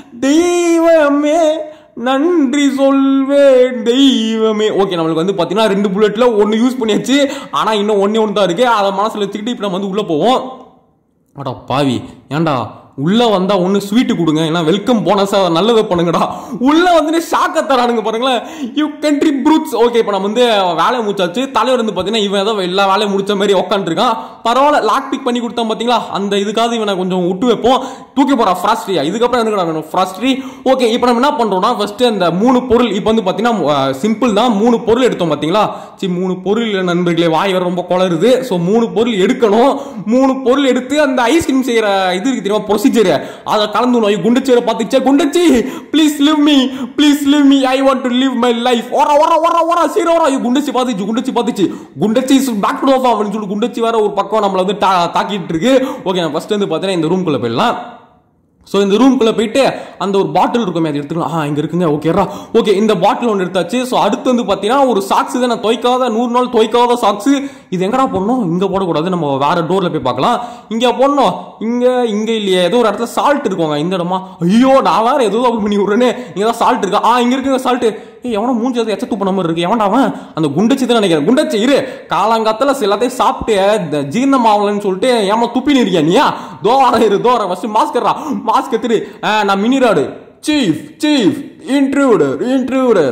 தெய்வமே நன்றி சொல்வேன் தெய்வமே ஓகே நம்மளுக்கு வந்து பாத்தீங்கன்னா ரெண்டு புல்லட்ல ஒன்னு யூஸ் பண்ணியாச்சு ஆனா இன்னும் ஒண்ணே ஒன்று தான் இருக்கு அதை மனசுல வச்சுக்கிட்டு இப்போ நம்ம வந்து உள்ள போவோம் அடா பாவி ஏன்டா உள்ள வந்தா ஒண்ணு ஸ்வீட் கொடுங்க ஏன்னா வெல்கம் போனஸா நல்லதை பண்ணுங்கடா உள்ள வந்துட்டு ஷாக்க தரானுங்க பாருங்களேன் யூ கண்ட்ரி ப்ரூட்ஸ் ஓகே இப்போ நம்ம வந்து வேலையை முடிச்சாச்சு தலைவர் வந்து பாத்தீங்கன்னா இவன் ஏதோ எல்லா வேலையும் முடிச்ச மாதிரி உட்காந்துருக்கான் பரவாயில்ல லாக் பிக் பண்ணி கொடுத்தான் பாத்தீங்களா அந்த இதுக்காவது இவனை கொஞ்சம் விட்டு வைப்போம் தூக்கி போறா ஃப்ராஸ்ட்ரியா இதுக்கப்புறம் எனக்கு வேணும் ஃப்ராஸ்ட்ரி ஓகே இப்போ நம்ம என்ன பண்றோம்னா ஃபர்ஸ்ட் அந்த மூணு பொருள் இப்போ வந்து பாத்தீங்கன்னா சிம்பிள் தான் மூணு பொருள் எடுத்தோம் பாத்தீங்களா சி மூணு பொருள் இல்ல நண்பர்களே வாய் வேற ரொம்ப குளருது ஸோ மூணு பொருள் எடுக்கணும் மூணு பொருள் எடுத்து அந்த ஐஸ்கிரீம் செய்யற இது இருக்கு தெரியுமா ப்ரொசீஜர் அதை கலந்து ஐயோ குண்டச்சியரை பார்த்துச்சே குண்டச்சி please leave me please leave me I want to live my life ஓர ஓர ஓர ஓர சீர ஓர ஐயோ குண்டச்சி பார்த்துச்சு குண்டச்சி பார்த்துச்சு குண்டச்சி இஸ் பேக் டு அப்படின்னு சொல்லி குண்டச்சி வேற ஒரு பக்கம் நம்மள வந்து தா- தாக்கிட்டு இருக்கு ஓகே நான் ஃபர்ஸ்ட் வந்து பார்த்தீங்கன்னா இந்த ரூம்குள்ள போயிடலாம் ஸோ இந்த ரூம்குள்ள போயிட்டு அந்த ஒரு பாட்டில் இருக்குமே அது எடுத்துக்கலாம் ஆ இங்க இருக்குங்க ஓகேரா ஓகே இந்த பாட்டில் ஒன்று எடுத்தாச்சு ஸோ அடுத்து வந்து பார்த்தீங்கன்னா ஒரு சாக்ஸ் தான் துவைக்காத நூறு நாள் துவைக்காத சாக்ஸ் இது எங்கடா போடணும் இங்க போடக்கூடாது நம்ம வேற டோர்ல போய் பார்க்கலாம் இங்க போடணும் இங்க இங்க இல்லையே ஏதோ ஒரு இடத்துல சால்ட் இருக்குங்க இந்த இடமா ஐயோ நான் வேற ஏதோ அப்படி பண்ணி விடுறேனே இங்க தான் சால்ட் இருக்கா ஆ இங்க இருக்குங்க சால்ட் ஏய் எவனோ மூஞ்சி எச்ச துப்பு மாதிரி இருக்கு எவன்டா அவன் அந்த குண்டச்சி தான் நினைக்கிறேன் குண்டச்சி இரு காலாங்காத்துல எல்லாத்தையும் சாப்பிட்டு இந்த ஜீரணம் ஆகலன்னு சொல்லிட்டு ஏமா துப்பி நிற்கியா நீயா தோர இரு தோர ஃபர்ஸ்ட் மாஸ்க் மாஸ்க் எடுத்துரு ஆ, நான் மினிராடு chief chief intruder intruder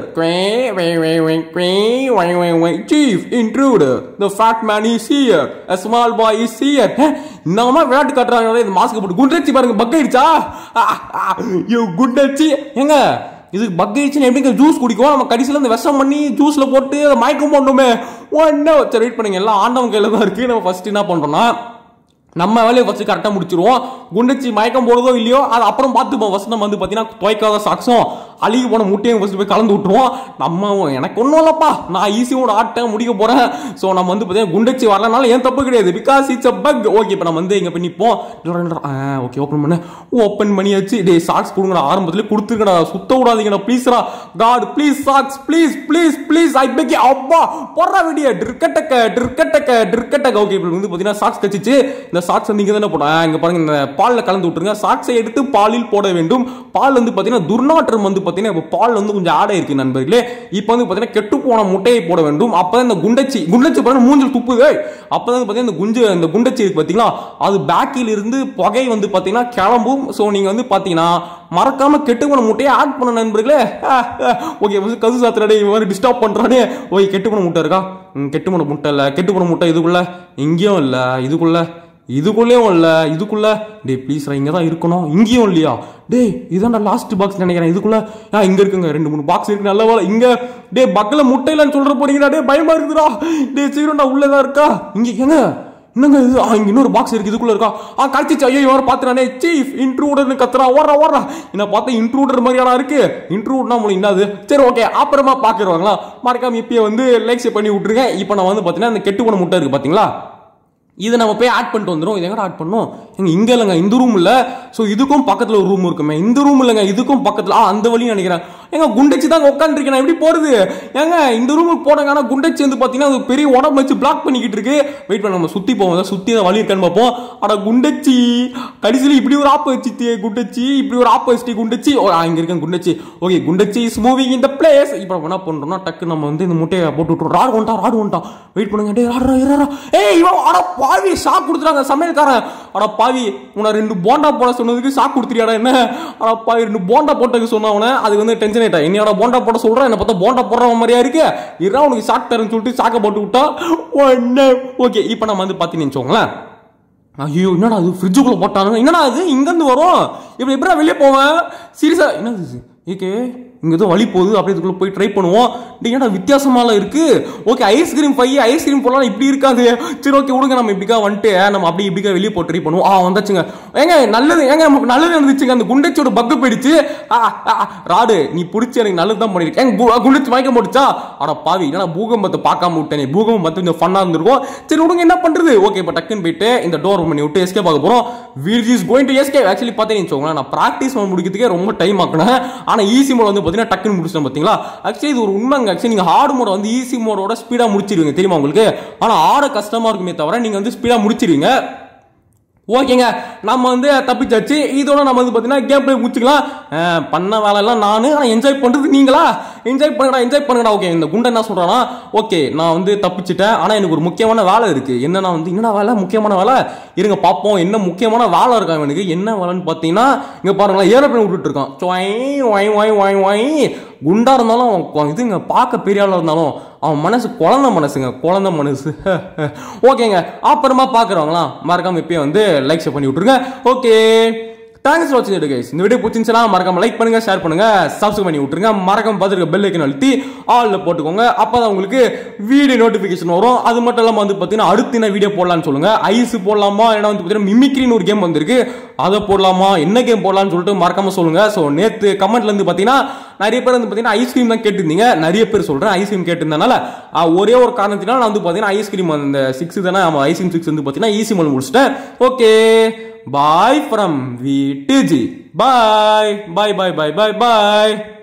chief intruder the fat man is here a small boy is here இந்த மாதிரி விளையாட்டு காட்டுறாங்க இந்த மாஸ்க் போட்டு குண்டச்சி பாருங்க பக் ஆயிடுச்சா யூ குண்டச்சி எங்க இது பக் ஆயிடுச்சுன்னு எப்படிங்க ஜூஸ் குடிக்கும் நம்ம கடைசியில் இந்த விஷம் பண்ணி ஜூஸ்ல போட்டு அதை மயக்கம் போடணுமே ஒன்னும் சரி வெயிட் பண்ணுங்க எல்லாம் ஆண்டவன் கையில தான் இருக்கு நம்ம ஃபர்ஸ்ட் என்ன பண்றோம்னா நம்ம வேலையை ஃபர்ஸ்ட் கரெக்டாக முடிச்சிருவோம் குண்டச்சி மயக்கம் போடுறதோ இல்லையோ அது அப்புறம் பார்த்துப்போம் ஃபர்ஸ்ட் நம்ம வந்து பார்த்தீங்கன்னா துவைக்காத சாக்ஸும் அழுகி போன முட்டையும் ஃபர்ஸ்ட் போய் கலந்து விட்டுருவோம் நம்ம எனக்கு ஒன்றும் இல்லப்பா நான் ஈஸியோட ஆட்டை முடிக்க போறேன் ஸோ நம்ம வந்து பார்த்தீங்கன்னா குண்டச்சி வரலனால ஏன் தப்பு கிடையாது because it's a bug okay இப்போ நம்ம வந்து இங்கே போய் நிற்போம் ஓகே ஓப்பன் பண்ண ஓப்பன் பண்ணியாச்சு டே சாக்ஸ் கொடுங்கடா ஆரம்பத்துல கொடுத்துருக்கடா சுத்த விடாதீங்கடா ப்ளீஸ்ரா God please socks please please please I beg அப்பா போடுறா வீடியோ ட்ரிக்கட்டக்க ட்ரிக்கட்டக்க ட்ரிக்கட்டக்க ஓகே இப்போ வந்து பார்த்தீங்கன்னா சாக்ஸ் கச்சிச்சு இந்த சாக்ஸ் வந்து இங்கே தானே போட்டோம் இங்கே பாருங்க இந்த பாலில் கலந்து விட்டுருங்க சாக்ஸை எடுத்து பாலில் போட வேண்டும் பால் வந்து பார்த்தீங்கன்னா துர்நாற்றம் வந்து பார்த்தீங்கன்னா இப்போ பால் வந்து கொஞ்சம் ஆடை இருக்கு நண்பர்களே இப்போ வந்து பார்த்தீங்கன்னா கெட்டு போன முட்டையை போட வேண்டும் அப்போ இந்த குண்டச்சி குண்டச்சி பாருங்க மூஞ்சில் துப்புது அப்போ வந்து பார்த்தீங்கன்னா இந்த குஞ்சு இந்த குண்டச்சி இருக்கு பார்த்தீங்களா அது பேக்கில் இருந்து புகை வந்து பார்த்தீங்கன்னா கிளம்பும் ஸோ நீங்கள் வந்து பார்த்தீங்கன்னா மறக்காம கெட்டு போன முட்டையை ஆட் பண்ண நண்பர்களே ஓகே கது சாத்திரடே இவன் மாதிரி டிஸ்டர்ப் பண்றானே ஓய் கெட்டு போன முட்டை இருக்கா ம், கெட்டு போன முட்டை இல்லை கெட்டு போன முட்டை இதுக்குள்ள இங்கேயும் இல்லை இதுக்குள்ள இதுக்குள்ளேயும் இல்ல இதுக்குள்ள டேய் ப்ளீஸ் இங்க தான் இருக்கணும் இங்கேயும் இல்லையா டேய் இதான்டா லாஸ்ட் பாக்ஸ் நினைக்கிறேன் இதுக்குள்ள ஆ இங்க இருக்குங்க ரெண்டு மூணு பாக்ஸ் இருக்கு நல்ல வேலை இங்க டேய் பக்கல முட்டை இல்லைன்னு சொல்ற போறீங்கடா டேய் பயமா இருக்குதுடா டேய் சீக்கிரம்டா உள்ளதான் இருக்கா இங்க ஏங்க என்னங்க இது ஆ இங்க இன்னொரு பாக்ஸ் இருக்கு இதுக்குள்ள இருக்கா ஆ கடிச்சிச்சு ஐயோ இவர பாத்துறானே சீஃப் இன்ட்ரூடர்னு கத்துறா ஓடுறா ஓடுறா என்ன பார்த்தா இன்ட்ரூடர் மாதிரியாடா இருக்கு இன்ட்ரூட்னா உங்களுக்கு என்னது சரி ஓகே அப்புறமா பாக்குறவாங்களா மறக்காம இப்பயே வந்து லைக்ஸ் பண்ணி விட்டுருங்க இப்போ நான் வந்து பாத்தீங்கன்னா இந்த கெட்டு போன முட்டை இருக்கு பாத்தீங்களா இதை நம்ம போய் ஆட் பண்ணிட்டு வந்துடும் இது எங்கடா ஆட் பண்ணோம் எங்க இங்க இல்லைங்க இந்த ரூம் இல்ல ஸோ இதுக்கும் பக்கத்துல ஒரு ரூம் இருக்குமே இந்த ரூம் இல்லைங்க இதுக்கும் பக்கத்துல ஆ அந்த வழியும் நினைக்கிறேன் ஏங்க குண்டச்சி தாங்க உட்காந்துருக்கேன் எப்படி போறது ஏங்க இந்த ரூமுக்கு போனங்க ஆனா குண்டச்சி வந்து பாத்தீங்கன்னா அது பெரிய உடம்பு வச்சு பிளாக் பண்ணிக்கிட்டு இருக்கு வெயிட் பண்ண நம்ம சுத்தி போவோம் அதான் சுத்தி தான் வழி இருக்கான்னு பார்ப்போம் அட குண்டச்சி கடைசியில் இப்படி ஒரு ஆப்பு வச்சுட்டு குண்டச்சி இப்படி ஒரு ஆப்பு வச்சுட்டு குண்டச்சி ஓ ஆ, இங்க இருக்கேன் குண்டச்சி ஓகே குண்டச்சி இஸ் மூவிங் இந்த பிளேஸ் இப்போ நம்ம என்ன பண்றோம்னா டக்கு நம்ம வந்து இந்த முட்டையை போட்டு விட்டுறோம் ராடு வந்துட்டா ராடு வந்துட்டா வெயிட் பண்ணுங்க டேய் ராடு ராடு ஏய் இவன் அட பாவி ஷாக் கொடுத்துறாங்க சமையல்காரன் அட பாவி உன ரெண்டு போண்டா போட சொன்னதுக்கு ஷாக் கொடுத்துறியாடா என்ன அட பாவி ரெண்டு போண்டா போட்டதுக்கு சொன்னவன அது வந்து டென்ஷன் ஆயிட்டா என்னையோட போண்டா போட சொல்றேன் என்ன பார்த்தா போண்டா போடுறவன் மாதிரியா இருக்கு இரா உனக்கு ஷாக் தரேன்னு சொல்லிட்டு ஷாக்கை போட்டு விட்டா ஒன்னு ஓகே இப்போ நம்ம வந்து பார்த்தீங்கன்னு வச்சுக்கோங்களேன் ஐயோ என்னடா அது ஃப்ரிட்ஜுக்குள்ள போட்டானுங்க என்னடா அது இங்கேருந்து வரும் இப்படி எப்படிடா வெளியே போவேன் சீரியஸா என்னது இது ஏகே இங்க ஏதோ வழி போகுது அப்படியே இதுக்குள்ள போய் ட்ரை பண்ணுவோம் டேய், என்னடா வித்தியாசமாலாம் இருக்கு ஓகே ஐஸ்கிரீம் பைய ஐஸ்கிரீம் போடலாம் இப்படி இருக்காது சரி ஓகே விடுங்க நம்ம இப்படிக்கா வந்துட்டு நம்ம அப்படி இப்படிக்கா வெளியே போட்டு ட்ரை பண்ணுவோம் ஆ வந்தாச்சுங்க ஏங்க நல்லது ஏங்க நமக்கு நல்லது இருந்துச்சுங்க அந்த குண்டச்சியோட பக்கு போயிடுச்சு ஆ, ஆ, ஆ, ராடு நீ பிடிச்சி எனக்கு நல்லது தான் பண்ணிருக்கேன் ஏங்க, கு- குண்டச்சி மயக்க போட்டுச்சா அட பாவி என்னடா பூகம்பத்தை பார்க்காம விட்டேனே பூகம்பம் பார்த்து கொஞ்சம் ஃபன்னா இருந்திருக்கும் சரி விடுங்க என்ன பண்றது ஓகே இப்போ டக்குன்னு போயிட்டு இந்த டோர் பண்ணி விட்டு எஸ்கே பார்க்க போறோம் wheel is going to escape actually பார்த்தீங்கன்னு வச்சுக்கோங்களேன் நான் ப்ராக்டிஸ் முடிக்கிறதுக்கே ரொம்ப டைம் ஆக்கினேன் ஆனால் ஈஸி மோட் வந்து பார்த்தீங்கன்னா டக்குன்னு முடிச்சிட்டேன் பார்த்தீங்களா ஆக்சுவலி இது ஒரு உண்மைங்க ஆக்சுவலி நீங்கள் ஹார்ட் மோட வந்து ஈஸி மோடோட ஸ்பீடாக முடிச்சிருவீங்க தெரியுமா உங்களுக்கு ஆனால் ஆட கஷ்டமா இருக்குமே தவிர நீங்கள் வந்து ஸ்பீடாக முடிச்சிருவீங்க ஓகேங்க நம்ம வந்து தப்பிச்சாச்சு இதோட நம்ம வந்து பார்த்தீங்கன்னா கேம் பிளே முடிச்சுக்கலாம் அஹ், பண்ண வேலையெல்லாம் நான் ஆனால் என்ஜாய் பண்ணுறது நீங்களா என்ஜாய் பண்ணுங்கடா என்ஜாய் பண்ணுங்கடா ஓகே இந்த குண்டை என்ன சொல்கிறான்னா ஓகே நான் வந்து தப்பிச்சிட்டேன் ஆனால் எனக்கு ஒரு முக்கியமான வேலை இருக்குது என்னன்னா வந்து என்னடா வேலை முக்கியமான வேலை இருங்க பார்ப்போம் என்ன முக்கியமான வேலை இருக்கா எனக்கு என்ன வேலைன்னு பார்த்தீங்கன்னா இங்கே பாருங்களேன் ஏரோப்ளேன் விட்டுட்டு இருக்கான் சொய் ஒய் ஒய் ஒய் ஒய் குண்டா இருந்தாலும் அவன் கொ- இதுங்க பார்க்க பெரிய ஆளா இருந்தாலும் அவன் மனசு குழந்தை மனசுங்க குழந்தை மனசு ஓகேங்க அப்புறமா பார்க்குறவங்களாம் மறக்காம இப்பயே வந்து லைக் ஷேர் பண்ணி விட்ருங்க ஓகே தேங்க்ஸ் ஃபார் வாட்சிங் கைஸ் இந்த வீடியோ பிடிச்சிருந்துச்சுன்னா மறக்காம லைக் பண்ணுங்க ஷேர் பண்ணுங்க சப்ஸ்கிரைப் பண்ணி விட்டுருங்க மறக்காம பார்த்துருக்க பெல் ஐக்கன் அழுத்தி ஆல்ல போட்டுக்கோங்க அப்பதான் உங்களுக்கு வீடியோ நோட்டிஃபிகேஷன் வரும் அது மட்டும் இல்லாமல் வந்து பார்த்தீங்கன்னா அடுத்து என்ன வீடியோ போடலாம்னு சொல்லுங்க ஐஸ் போடலாமா ஏன்னா வந்து பார்த்தீங்கன்னா மிமிக்ரின்னு ஒரு கேம் வந்திருக்கு அதை போடலாமா என்ன கேம் போடலாம்னு சொல்லிட்டு மறக்காம சொல்லுங்க ஸோ நேற்று கமெண்ட்ல இருந்து பார்த்தீங்கன்னா நிறைய பேர் வந்து பார்த்தீங்கன்னா ஐஸ்கிரீம் தான் கேட்டிருந்தீங்க நிறைய பேர் சொல்றேன் ஐஸ்கிரீம் கேட்டிருந்தனால ஆ, ஒரே ஒரு காரணத்தினால நான் வந்து பார்த்தீங்கன்னா ஐஸ்கிரீம் அந்த சிக்ஸ் தானே ஆமாம் ஐஸ்கிரீம் சிக்ஸ் வந்து பார்த்தீங்கன்னா ஈஸி மொழி முடிச்சிட்டேன் okay bye from V DG bye bye bye bye bye bye